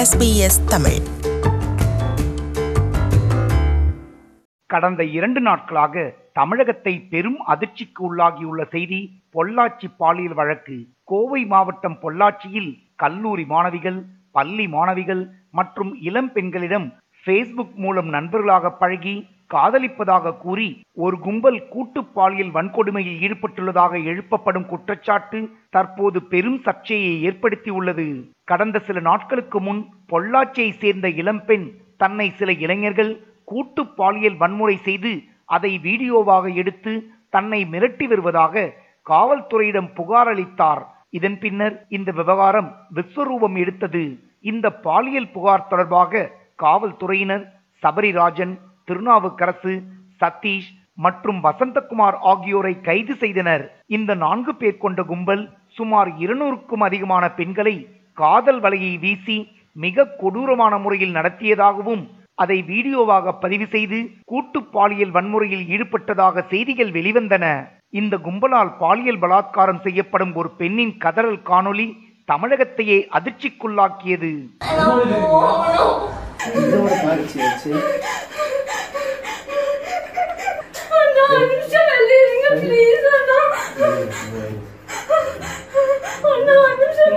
SBS Tamil கடந்த இரண்டு நாட்களாக தமிழகத்தை பெரும் அதிர்ச்சிக்கு உள்ளாகியுள்ள செய்தி பொள்ளாச்சி பாலியல் வழக்கு கோவை மாவட்டம் பொள்ளாச்சியில் கல்லூரி மாணவிகள் பள்ளி மாணவிகள் மற்றும் இளம் பெண்களிடம் ஃபேஸ்புக் மூலம் நண்பர்களாக பழகி காதலிப்பதாக கூறி ஒரு கும்பல் கூட்டு பாலியல் வன்கொடுமையில் ஈடுபட்டுள்ளதாக எழுப்பப்படும் குற்றச்சாட்டு தற்போது பெரும் சர்ச்சையை ஏற்படுத்தியுள்ளது கடந்த சில நாட்களுக்கு முன் பொள்ளாச்சியை சேர்ந்த இளம்பெண் தன்னை சில இளைஞர்கள் கூட்டு பாலியல் வன்முறை செய்து அதை வீடியோவாக எடுத்து தன்னை மிரட்டி வருவதாக காவல்துறையிடம் புகார் அளித்தார் இதன் பின்னர் இந்த விவகாரம் விஸ்வரூபம் எடுத்தது இந்த பாலியல் புகார் தொடர்பாக காவல்துறையினர் சபரிராஜன் திருநாவுக்கரசு சதீஷ் மற்றும் வசந்தகுமார் ஆகியோரை கைது செய்தனர் இந்த நான்கு பேர் கொண்ட கும்பல் சுமார் இருநூறுக்கும் அதிகமான பெண்களை காதல் வலையை வீசி மிக கொடூரமான முறையில் நடத்தியதாகவும் அதை வீடியோவாக பதிவு செய்து கூட்டு பாலியல் வன்முறையில் ஈடுபட்டதாக செய்திகள் வெளிவந்தன இந்த கும்பலால் பாலியல் பலாத்காரம் செய்யப்படும் ஒரு பெண்ணின் கதறல் காணொளி தமிழகத்தையே அதிர்ச்சிக்குள்ளாக்கியது இதோட காட்சி வச்சு அண்ணா நிமிஷம் வெளியிருங்க ப்ளீஸ் அண்ணா அண்ணா நிமிஷம்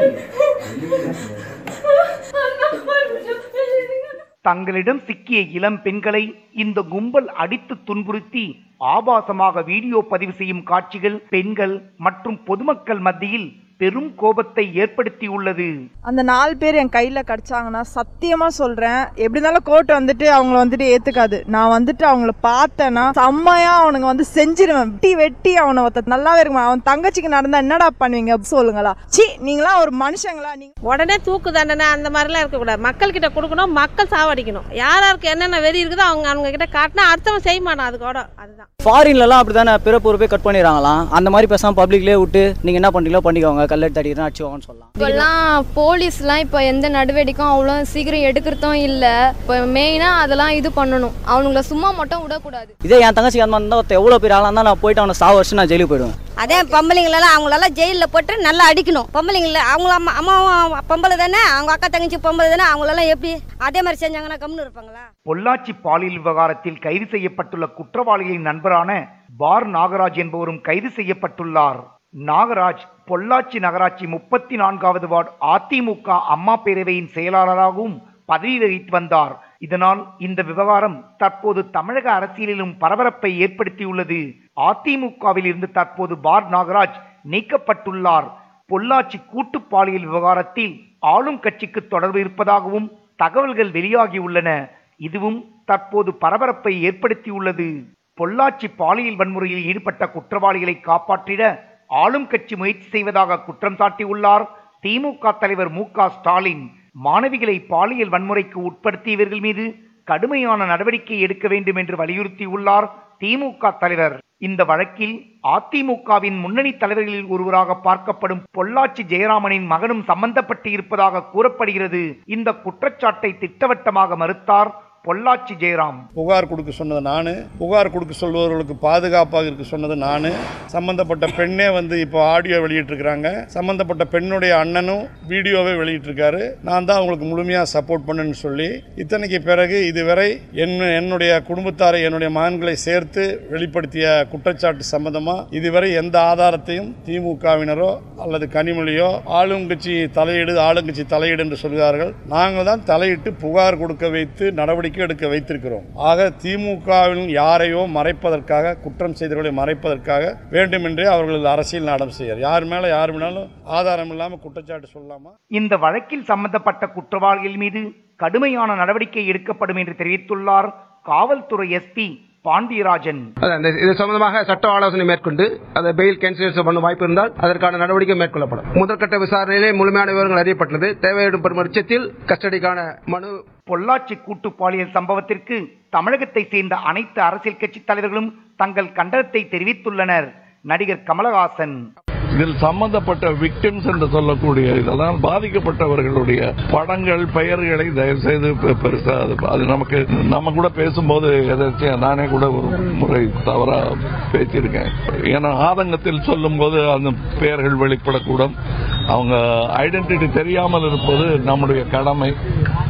அண்ணா ஒரு நிமிஷம் வெளியிருங்க தங்களிடம் சிக்கிய இளம் பெண்களை இந்த கும்பல் அடித்து துன்புறுத்தி ஆபாசமாக வீடியோ பதிவு செய்யும் காட்சிகள் பெண்கள் மற்றும் பொதுமக்கள் மத்தியில் பெரும் கோபத்தை ஏற்படுத்தியுள்ளது அந்த நாலு பேர் என் கையில் கிடச்சாங்கன்னா சத்தியமாக சொல்கிறேன் எப்படி இருந்தாலும் கோர்ட் வந்துட்டு அவங்கள வந்துட்டு ஏற்றுக்காது நான் வந்துட்டு அவங்கள பார்த்தேன்னா செம்மையாக அவனுங்க வந்து செஞ்சிருவேன் வெட்டி வெட்டி அவனை ஒருத்த நல்லாவே இருக்குமா அவன் தங்கச்சிக்கு நடந்தா என்னடா பண்ணுவீங்க சொல்லுங்களா சி நீங்களாம் ஒரு மனுஷங்களா நீங்க உடனே தூக்கு தண்டனை அந்த மாதிரிலாம் இருக்கக்கூடாது மக்கள் கிட்ட கொடுக்கணும் மக்கள் சாவடிக்கணும் யார் யாருக்கு என்னென்ன வெறி இருக்குதோ அவங்க அவங்க கிட்ட காட்டினா அடுத்தவன் செய்ய மாட்டான் அது கூட அதுதான் ஃபாரின்லலாம் அப்படி தானே பிறப்பு உறுப்பே கட் பண்ணிடுறாங்களாம் அந்த மாதிரி பேசாமல் பப்ளிக்லேயே விட்டு நீங்கள் என்ன பண்ணுறீங்களோ பண்ணிக்கோங்க கல்லெடுத்து அடிக்கிறேன் அடிச்சுக்கோங்கன்னு சொல்லலாம் இப்போல்லாம் போலீஸ்லாம் இப்போ எந்த நடவடிக்கையும் அவ்வளோ சீக்கிரம் எடுக்கிறதும் இல்லை இப்போ மெயினாக அதெல்லாம் இது பண்ணணும் அவனுங்கள சும்மா மட்டும் விடக்கூடாது இதே என் தங்கச்சிக்கு அந்த மாதிரி இருந்தால் ஒருத்தன் எவ்வளோ பேர் ஆளாக இருந்தால் நான் போயிட்டு அவனை சாவ வருஷம் நான் ஜெயிலுக்கு போயிடுவேன் அதே பொம்பளைங்களெல்லாம் அவங்களெல்லாம் ஜெயிலில் போட்டு நல்லா அடிக்கணும் பொம்பளைங்கள அவங்க அம்மா அம்மாவும் பொம்பளை தானே அவங்க அக்கா தங்கச்சி பொம்பளை தானே அவங்களெல்லாம் எப்படி அதே மாதிரி செஞ்சாங்கன்னா கம்முன்னு இருப்பாங்களா பொள்ளாச்சி பாலியல் விவகாரத்தில் கைது செய்யப்பட்டுள்ள குற்றவாளிகளின் நண்பரான பார் நாகராஜ் என்பவரும் கைது செய்யப்பட்டுள்ளார் நாகராஜ் பொள்ளாச்சி நகராட்சி முப்பத்தி நான்காவது வார்டு அதிமுக அம்மா பேரவையின் செயலாளராகவும் பதவி வகித்து வந்தார் இதனால் இந்த விவகாரம் தற்போது தமிழக அரசியலிலும் பரபரப்பை ஏற்படுத்தியுள்ளது அதிமுகவில் இருந்து தற்போது பார் நாகராஜ் நீக்கப்பட்டுள்ளார் பொள்ளாச்சி கூட்டு பாலியல் விவகாரத்தில் ஆளும் கட்சிக்கு தொடர்பு இருப்பதாகவும் தகவல்கள் வெளியாகியுள்ளன இதுவும் தற்போது பரபரப்பை ஏற்படுத்தியுள்ளது பொள்ளாச்சி பாலியல் வன்முறையில் ஈடுபட்ட குற்றவாளிகளை காப்பாற்றிட ஆளும் கட்சி முயற்சி செய்வதாக குற்றம் சாட்டியுள்ளார் திமுக தலைவர் மு க ஸ்டாலின் மாணவிகளை பாலியல் வன்முறைக்கு உட்படுத்தியவர்கள் மீது கடுமையான நடவடிக்கை எடுக்க வேண்டும் என்று வலியுறுத்தியுள்ளார் திமுக தலைவர் இந்த வழக்கில் அதிமுகவின் முன்னணி தலைவர்களில் ஒருவராக பார்க்கப்படும் பொள்ளாச்சி ஜெயராமனின் மகனும் சம்பந்தப்பட்டு இருப்பதாக கூறப்படுகிறது இந்த குற்றச்சாட்டை திட்டவட்டமாக மறுத்தார் பொள்ளாச்சி ஜெயராம் புகார் கொடுக்க சொன்னது நான் புகார் கொடுக்க சொல்பவர்களுக்கு பாதுகாப்பாக இருக்க சொன்னது நான் சம்பந்தப்பட்ட பெண்ணே வந்து இப்போ ஆடியோ வெளியிட்டிருக்கிறாங்க சம்பந்தப்பட்ட பெண்ணுடைய அண்ணனும் வீடியோவை வெளியிட்டிருக்காரு நான் தான் அவங்களுக்கு முழுமையாக சப்போர்ட் பண்ணுன்னு சொல்லி இத்தனைக்கு பிறகு இதுவரை என் என்னுடைய குடும்பத்தாரை என்னுடைய மகன்களை சேர்த்து வெளிப்படுத்திய குற்றச்சாட்டு சம்பந்தமாக இதுவரை எந்த ஆதாரத்தையும் திமுகவினரோ அல்லது கனிமொழியோ ஆளுங்கட்சி தலையீடு ஆளுங்கட்சி தலையீடு என்று சொல்கிறார்கள் நாங்கள் தான் தலையிட்டு புகார் கொடுக்க வைத்து நடவடிக்கை எடுக்க வைத்திருக்கிறோம் ஆக திமுகவில் யாரையோ மறைப்பதற்காக குற்றம் செய்தவர்களை மறைப்பதற்காக வேண்டுமென்றே அவர்கள் அரசியல் நாடம் செய்யார் யார் மேலே யார் வேணாலும் ஆதாரம் இல்லாமல் குற்றச்சாட்டு சொல்லலாமா இந்த வழக்கில் சம்பந்தப்பட்ட குற்றவாளிகள் மீது கடுமையான நடவடிக்கை எடுக்கப்படும் என்று தெரிவித்துள்ளார் காவல்துறை எஸ்பி பாண்டியராஜன் அதான் இந்த இது சம்பந்தமாக சட்ட ஆலோசனை மேற்கொண்டு அதை பெயில் கேன்சல் பண்ண வாய்ப்பு இருந்தால் அதற்கான நடவடிக்கை மேற்கொள்ளப்படும் முதற்கட்ட விசாரணையிலே முழுமையான விவரங்கள் அறியப்பட்டது தேவைப்படும் பட்சத்தில் கஸ்டடிக்கான மனு பொள்ளாச்சி கூட்டு பாலியல் சம்பவத்திற்கு தமிழகத்தை சேர்ந்த அனைத்து அரசியல் கட்சி தலைவர்களும் தங்கள் கண்டனத்தை தெரிவித்துள்ளனர் நடிகர் கமலஹாசன் இதில் சம்பந்தப்பட்ட விக்டிம்ஸ் என்று சொல்லக்கூடிய இதெல்லாம் பாதிக்கப்பட்டவர்களுடைய படங்கள் பெயர்களை தயவு செய்து பெ- பெருசா அது அது நமக்கு நம்ம கூட பேசும்போது எதாச்சும் நானே கூட ஒரு முறை தவறா பேசியிருக்கேன் ஏன்னா ஆதங்கத்தில் சொல்லும்போது அந்த பெயர்கள் வெளிப்படக்கூடும் அவங்க ஐடென்டிட்டி தெரியாமல் இருப்பது நம்முடைய கடமை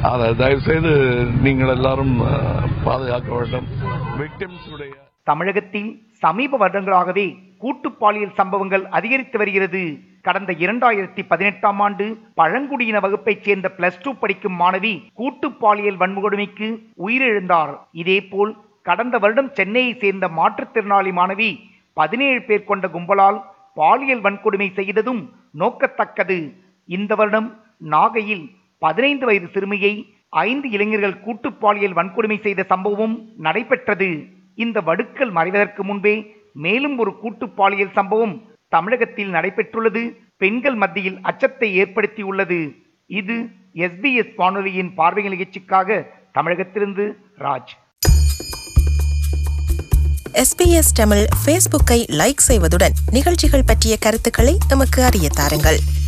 அதை தயவுசெய்து நீங்கள் எல்லாரும் அஹ், பாதுகாக்க வேண்டும் விக்டிம்ஸ் உடைய தமிழகத்தில் சமீப வருடங்களாகவே கூட்டு பாலியல் சம்பவங்கள் அதிகரித்து வருகிறது கடந்த இரண்டாயிரத்தி பதினெட்டாம் ஆண்டு பழங்குடியின வகுப்பைச் சேர்ந்த பிளஸ் டூ படிக்கும் மாணவி கூட்டு பாலியல் வன்கொடுமைக்கு உயிரிழந்தார் இதேபோல் கடந்த வருடம் சென்னையை சேர்ந்த மாற்றுத்திறனாளி மாணவி பதினேழு பேர் கொண்ட கும்பலால் பாலியல் வன்கொடுமை செய்ததும் நோக்கத்தக்கது இந்த வருடம் நாகையில் பதினைந்து வயது சிறுமியை ஐந்து இளைஞர்கள் கூட்டு பாலியல் வன்கொடுமை செய்த சம்பவமும் நடைபெற்றது இந்த வடுக்கள் மறைவதற்கு முன்பே மேலும் ஒரு கூட்டு பாலியல் சம்பவம் தமிழகத்தில் நடைபெற்றுள்ளது பெண்கள் மத்தியில் அச்சத்தை ஏற்படுத்தியுள்ளது இது எஸ்பிஎஸ் வானொலியின் பார்வை நிகழ்ச்சிக்காக தமிழகத்திலிருந்து ராஜ் எஸ்பிஎஸ் தமிழ் ஃபேஸ்புக்கை லைக் செய்வதுடன் நிகழ்ச்சிகள் பற்றிய கருத்துக்களை எமக்கு அறிய தாருங்கள்